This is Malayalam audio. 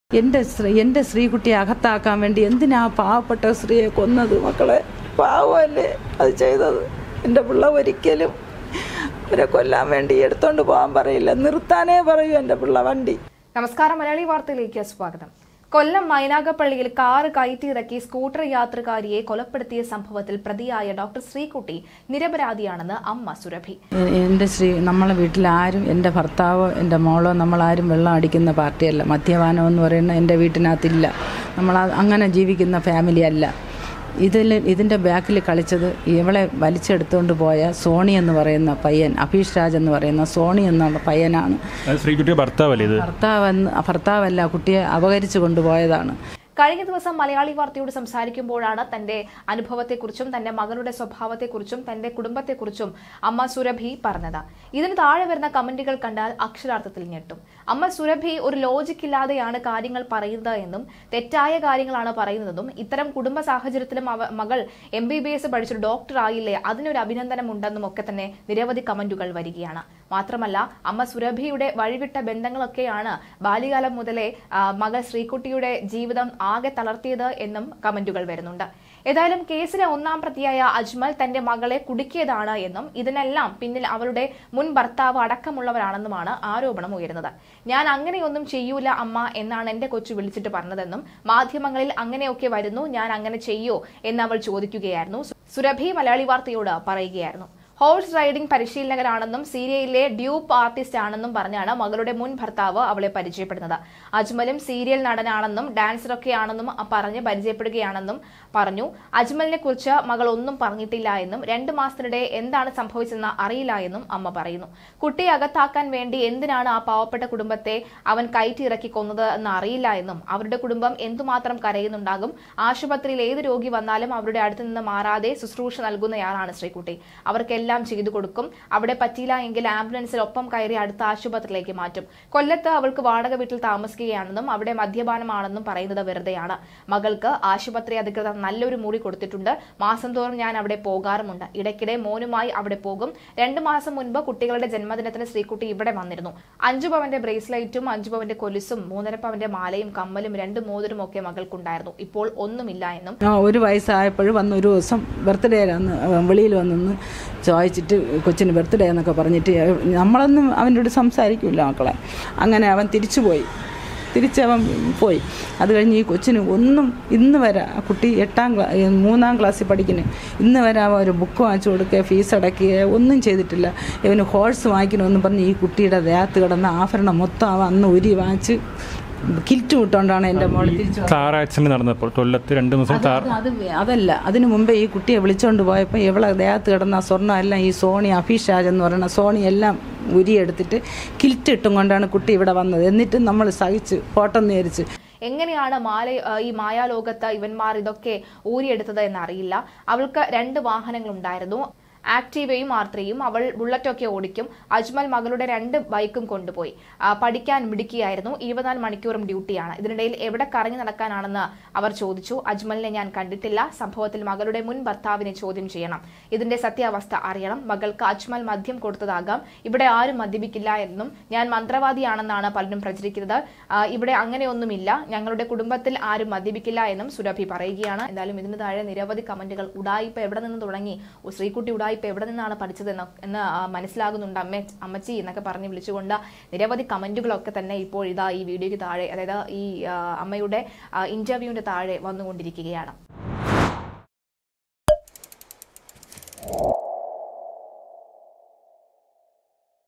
എൻ്റെ സ്ത്രീ എൻ്റെ സ്ത്രീകുട്ടിയെ അകത്താക്കാൻ വേണ്ടി എന്തിനാ ആ പാവപ്പെട്ട സ്ത്രീയെ കൊന്നത് മക്കളെ പാവമല്ലേ അത് ചെയ്തത് എൻ്റെ പിള്ള ഒരിക്കലും അവരെ കൊല്ലാൻ വേണ്ടി എടുത്തോണ്ട് പോകാൻ പറയില്ല നിർത്താനേ പറയൂ എൻ്റെ പിള്ള വണ്ടി നമസ്കാരം മലയാളി വാർത്തയിലേക്ക് സ്വാഗതം കൊല്ലം മൈനാഗപ്പള്ളിയിൽ കാറ് കയറ്റിയിറക്കി സ്കൂട്ടർ യാത്രക്കാരിയെ കൊലപ്പെടുത്തിയ സംഭവത്തിൽ പ്രതിയായ ഡോക്ടർ ശ്രീകുട്ടി നിരപരാധിയാണെന്ന് അമ്മ സുരഭി എ- എൻ്റെ സ്ത്രീ നമ്മളെ വീട്ടിൽ ആരും എൻ്റെ ഭർത്താവോ എൻ്റെ മോളോ നമ്മളാരും വെള്ളം അടിക്കുന്ന പാർട്ടിയല്ല മദ്യപാനം എന്ന് പറയുന്ന എൻ്റെ വീട്ടിനകത്തില്ല നമ്മൾ ആ- അങ്ങനെ ജീവിക്കുന്ന ഫാമിലി അല്ല ഇതിൽ ഇതിൻ്റെ ബാക്കിൽ കളിച്ചത് ഇവളെ വലിച്ചെടുത്തുകൊണ്ട് പോയ സോണി എന്ന് പറയുന്ന പയ്യൻ അഭീഷ് രാജ് എന്ന് പറയുന്ന സോണി എന്നുള്ള പയ്യനാണ് അത് ശ്രീകുട്ടിയുടെ ഭർത്താവല്ലേ ഇത് ഭർത്താവെന്ന് ഭർത്താവല്ല കുട്ടിയെ അപകരിച്ചു കൊണ്ടുപോയതാണ് കഴിഞ്ഞ ദിവസം മലയാളി വാർത്തയോട് സംസാരിക്കുമ്പോഴാണ് തന്റെ അനുഭവത്തെക്കുറിച്ചും തന്റെ മകളുടെ സ്വഭാവത്തെക്കുറിച്ചും തന്റെ കുടുംബത്തെക്കുറിച്ചും അമ്മ സുരഭി പറഞ്ഞത് ഇതിന് താഴെ വരുന്ന കമന്റുകൾ കണ്ടാൽ അക്ഷരാർത്ഥത്തിൽ ഞെട്ടും അമ്മ സുരഭി ഒരു ലോജിക് ഇല്ലാതെയാണ് കാര്യങ്ങൾ പറയുന്നത് എന്നും തെറ്റായ കാര്യങ്ങളാണ് പറയുന്നതെന്നും ഇത്തരം കുടുംബ സാഹചര്യത്തിലും അവ മകൾ എം ബി ബി എസ് പഠിച്ചൊരു ഡോക്ടർ ആയില്ലേ അതിനൊരു അഭിനന്ദനം ഉണ്ടെന്നും ഒക്കെ തന്നെ നിരവധി കമന്റുകൾ വരികയാണ് മാത്രമല്ല അമ്മ സുരഭിയുടെ വഴിവിട്ട ബന്ധങ്ങളൊക്കെയാണ് ബാല്യകാലം മുതലേ ആ, മകൾ ശ്രീകുട്ടിയുടെ ജീവിതം ആകെ തളർത്തിയത് എന്നും കമന്റുകൾ വരുന്നുണ്ട് ഏതായാലും കേസിലെ ഒന്നാം പ്രതിയായ അജ്മൽ തന്റെ മകളെ കുടുക്കിയതാണ് എന്നും ഇതിനെല്ലാം പിന്നിൽ അവളുടെ മുൻ ഭർത്താവ് അടക്കമുള്ളവരാണെന്നുമാണ് ആരോപണം ഉയരുന്നത് ഞാൻ അങ്ങനെയൊന്നും ചെയ്യൂല അമ്മ എന്നാണ് എന്റെ കൊച്ചു വിളിച്ചിട്ട് പറഞ്ഞതെന്നും മാധ്യമങ്ങളിൽ അങ്ങനെയൊക്കെ വരുന്നു ഞാൻ അങ്ങനെ ചെയ്യോ എന്ന് അവൾ ചോദിക്കുകയായിരുന്നു സുരഭി മലയാളി വാർത്തയോട് പറയുകയായിരുന്നു ഹോഴ്സ് റൈഡിംഗ് പരിശീലകനാണെന്നും സീരിയലിലെ ഡ്യൂപ്പ് ആർട്ടിസ്റ്റ് ആണെന്നും പറഞ്ഞാണ് മകളുടെ മുൻ ഭർത്താവ് അവളെ പരിചയപ്പെടുന്നത് അജ്മലും സീരിയൽ നടനാണെന്നും ഡാൻസറൊക്കെ ആണെന്നും പറഞ്ഞ് പരിചയപ്പെടുകയാണെന്നും പറഞ്ഞു അജ്മലിനെ കുറിച്ച് മകൾ ഒന്നും പറഞ്ഞിട്ടില്ല എന്നും രണ്ട് മാസത്തിനിടെ എന്താണ് സംഭവിച്ചതെന്ന് അറിയില്ല എന്നും അമ്മ പറയുന്നു കുട്ടിയെ അകത്താക്കാൻ വേണ്ടി എന്തിനാണ് ആ പാവപ്പെട്ട കുടുംബത്തെ അവൻ കയറ്റിയിറക്കി കൊന്നത് എന്ന് അറിയില്ല എന്നും അവരുടെ കുടുംബം എന്തുമാത്രം കരയുന്നുണ്ടാകും ആശുപത്രിയിൽ ഏത് രോഗി വന്നാലും അവരുടെ അടുത്ത് നിന്ന് മാറാതെ ശുശ്രൂഷ നൽകുന്നയാളാണ് ശ്രീകുട്ടി അവർക്കെല്ലാം ചെയ്തു കൊടുക്കും അവിടെ പറ്റിയില്ല എങ്കിൽ ആംബുലൻസിൽ ഒപ്പം കയറി അടുത്ത ആശുപത്രിയിലേക്ക് മാറ്റും കൊല്ലത്ത് അവൾക്ക് വാടക വീട്ടിൽ താമസിക്കുകയാണെന്നും അവിടെ മദ്യപാനമാണെന്നും പറയുന്നത് വെറുതെയാണ് മകൾക്ക് ആശുപത്രി അധികൃതർ നല്ലൊരു മുറി കൊടുത്തിട്ടുണ്ട് മാസം തോറും ഞാൻ അവിടെ പോകാറുമുണ്ട് ഇടയ്ക്കിടെ മോനുമായി അവിടെ പോകും രണ്ടു മാസം മുൻപ് കുട്ടികളുടെ ജന്മദിനത്തിന് ശ്രീകുട്ടി ഇവിടെ വന്നിരുന്നു അഞ്ചു പവന്റെ ബ്രേസ്ലൈറ്റും അഞ്ചു പവന്റെ കൊലുസും മൂന്നര പവന്റെ മാലയും കമ്മലും രണ്ട് മോതിരും ഒക്കെ മകൾക്കുണ്ടായിരുന്നു ഇപ്പോൾ ഒന്നുമില്ല എന്നും ആ, ഒരു വയസ്സായപ്പോഴും വന്ന് ഒരു ദിവസം ബർത്ത്ഡേയിലാന്ന് വെളിയിൽ വന്നെന്ന് ചോദിച്ചിട്ട് കൊച്ചിന് ബർത്ത്ഡേ എന്നൊക്കെ പറഞ്ഞിട്ട് നമ്മളൊന്നും അവൻ്റെ കൂടെ സംസാരിക്കില്ല മക്കളെ അങ്ങനെ അവൻ തിരിച്ചു പോയി തിരിച്ചവൻ പോയി അത് കഴിഞ്ഞ് ഈ കൊച്ചിന് ഒന്നും ഇന്ന് വരെ ആ കുട്ടി എട്ടാം ക്ലാ ഏ, മൂന്നാം ക്ലാസ്സിൽ പഠിക്കുന്നു ഇന്ന് വരെ അവൻ ഒരു ബുക്ക് വാങ്ങിച്ചു കൊടുക്കുക ഫീസ് അടയ്ക്കുക ഒന്നും ചെയ്തിട്ടില്ല ഇവന് ഹോഴ്സ് വാങ്ങിക്കണമെന്ന് പറഞ്ഞ് ഈ കുട്ടിയുടെ ദേഹത്ത് കിടന്ന ആഭരണം മൊത്തം അവൻ അന്ന് ഉരി വാങ്ങിച്ച് കിൽറ്റ് വിട്ടുകൊണ്ടാണ് എൻ്റെ മോൾ തിരിച്ചു കാർ ആക്സിഡന്റ് നടന്നപ്പോൾ കൊല്ലത്ത് രണ്ട് ദിവസം അത് കാർ അത് വേ- അതല്ല അതിനു മുമ്പേ ഈ കുട്ടിയെ വിളിച്ചോണ്ട് പോയപ്പോൾ ഇവളെ ദേഹത്ത് കിടന്ന സ്വർണ്ണം എല്ലാം ഈ സോണി അഭിഷാജ് എന്ന് പറയുന്ന സോണി എല്ലാം ഉരിയെടുത്തിട്ട് കിൽറ്റ് ഇട്ടും കൊണ്ടാണ് കുട്ടി ഇവിടെ വന്നത് എന്നിട്ടും നമ്മൾ സഹിച്ച് ഫോട്ടം നേരിച്ച് എങ്ങനെയാണ് മാല ആ, ഈ മായാലോകത്ത് ഇവന്മാർ ഇതൊക്കെ ഊരിയെടുത്തത് എന്നറിയില്ല അവൾക്ക് രണ്ട് വാഹനങ്ങൾ ഉണ്ടായിരുന്നു ആക്റ്റീവയും ആർത്രയും അവൾ ബുള്ളറ്റൊക്കെ ഓടിക്കും അജ്മൽ മകളുടെ രണ്ട് ബൈക്കും കൊണ്ടുപോയി ആ, പഠിക്കാൻ മിടുക്കിയായിരുന്നു ഇരുപത്തിനാല് മണിക്കൂറും ഡ്യൂട്ടിയാണ് ഇതിനിടയിൽ എവിടെ കറങ്ങി നടക്കാനാണെന്ന് അവർ ചോദിച്ചു അജ്മലിനെ ഞാൻ കണ്ടിട്ടില്ല സംഭവത്തിൽ മകളുടെ മുൻ ഭർത്താവിനെ ചോദ്യം ചെയ്യണം ഇതിന്റെ സത്യാവസ്ഥ അറിയണം മകൾക്ക് അജ്മൽ മദ്യം കൊടുത്തതാകാം ഇവിടെ ആരും മദ്യപിക്കില്ല എന്നും ഞാൻ മന്ത്രവാദിയാണെന്നാണ് പലരും പ്രചരിക്കുന്നത് ആ, ഇവിടെ അങ്ങനെയൊന്നുമില്ല ഞങ്ങളുടെ കുടുംബത്തിൽ ആരും മദ്യപിക്കില്ല എന്നും സുരഭി പറയുകയാണ് എന്തായാലും ഇതിന് താഴെ നിരവധി കമന്റുകൾ ഉടായിപ്പ് എവിടെ നിന്ന് തുടങ്ങി ഓ, ശ്രീകുട്ടി ഉടായിപ്പ് എവിടെ നിന്നാണ് പഠിച്ചത് എന്ന് എന്ന് ആ, മനസ്സിലാകുന്നുണ്ട് അമ്മ അമ്മച്ചി എന്നൊക്കെ പറഞ്ഞ് വിളിച്ചുകൊണ്ട് നിരവധി കമന്റുകളൊക്കെ തന്നെ ഇപ്പോൾ ഇതാ ഈ വീഡിയോയ്ക്ക് താഴെ അതായത് ഈ ആ, അമ്മയുടെ ഇന്റർവ്യൂവിന്റെ താഴെ വന്നുകൊണ്ടിരിക്കുകയാണ്